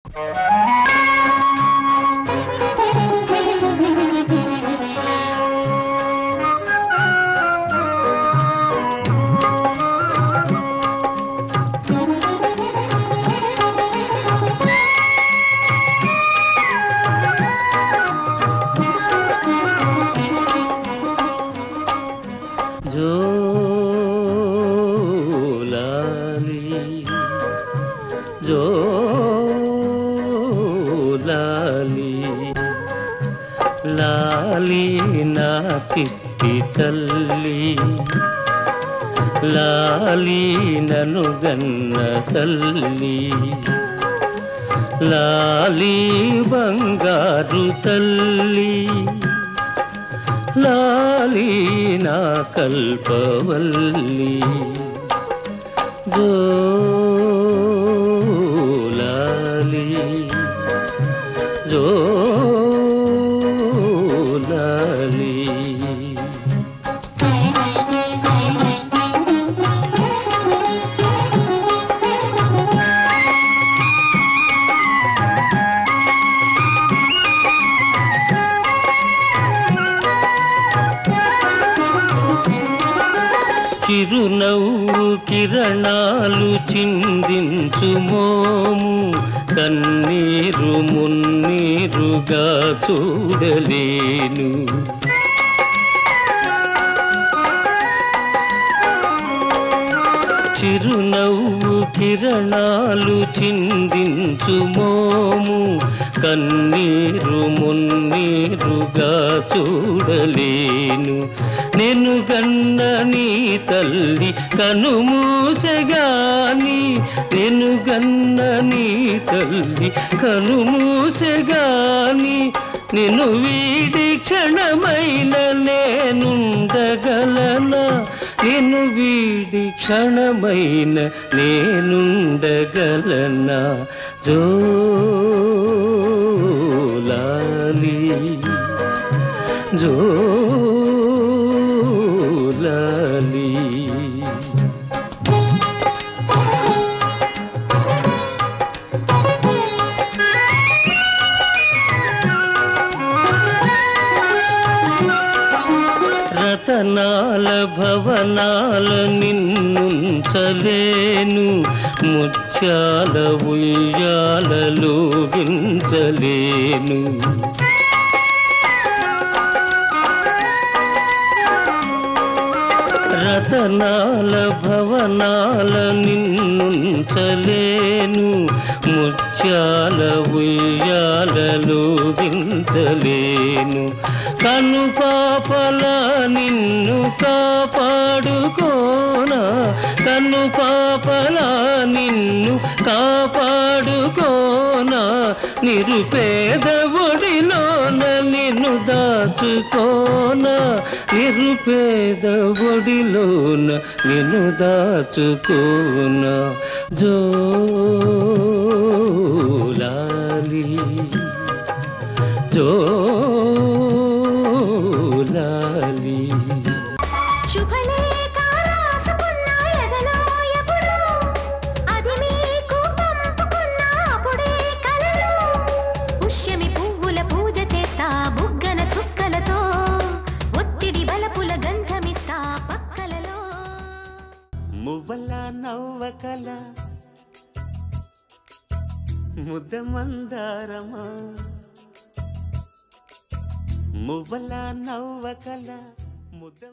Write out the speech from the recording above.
జోలాలి జోలాలి లాలి నా చిట్టి తల్లి లాలి నను గన్న తల్లి లాలి బంగారు తల్లి లాలి నా కల్పవల్లి జోలాలి జోలాలి చిరునవ్వు కిరణాలు చిందించు మోము కన్నీరు మున్నీరుగా చూడలేను చిరునవ్వు కిరణాలు చిందించు మోము కన్నీరు మున్నీరుగా చూడలేను నేను గన్న నీ తల్లి కనుమూసెగాని నేను గన్న నీ తల్లి కనుమూసెగాని నిన్ను వీడి క్షణమైన నేనుండగలనా నిన్ను వీడి క్షణమైన నేనుండగలనా జోలాలి జోలాలి రతనాల భవనాల నిన్నుంచలేను ముత్యాల ఉయ్యాలలో వించలేను రతనాల భవనాల నిన్నుంచలేను ముత్యాల ఉయ్యాలలో వించలేను కను పాపల నిన్ను కాపాడుకోనా కను పాపల నిన్ను కాపాడుకోనా నిరుపేద ఒడిలోన నిన్ను దాచుకోనా నిరుపేద ఒడిలోన నిన్ను దాచుకోనా జోలాలి జోలాలి శుభలేఖ రాసుకున్న ఎదలో ఎప్పుడు అది మీకు పంపుకున్న అప్పుడే కలలో పుష్యమి పువ్వుల పూజ చేస్తా బుగ్గన చుక్కలతో ఒత్తిడి బలపుల గంధమిస్తా పక్కలలో మువ్వల నవ్వకల ముద్ద మందారమా మువ్వల నవ్వకల ముద్ద